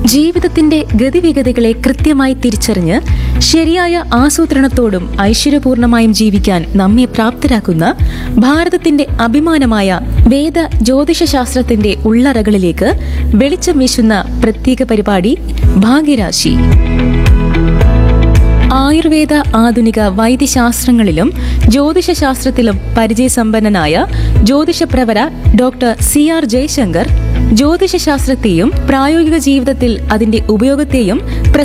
ജീവിതത്തിന്റെ ഗതിവിഗതികളെ കൃത്യമായി തിരിച്ചറിഞ്ഞ് ശരിയായ ആസൂത്രണത്തോടും ഐശ്വര്യപൂർണമായും ജീവിക്കാൻ നമ്മെ പ്രാപ്തരാക്കുന്ന ഭാരതത്തിന്റെ അഭിമാനമായ വേദ ജ്യോതിഷശാസ്ത്രത്തിന്റെ ഉള്ളറകളിലേക്ക് വെളിച്ചം വീശുന്ന പ്രത്യേക പരിപാടി ഭാഗ്യരാശി ആയുർവേദ ആധുനിക വൈദ്യശാസ്ത്രങ്ങളിലും ജ്യോതിഷശാസ്ത്രത്തിലും പരിചയസമ്പന്നനായ ജ്യോതിഷപ്രവര ഡോക്ടർ സി ആർ ജയശങ്കർ ജ്യോതിഷശാസ്ത്രത്തെയും പ്രായോഗിക ജീവിതത്തിൽ അതിന്റെ ഉപയോഗത്തെയും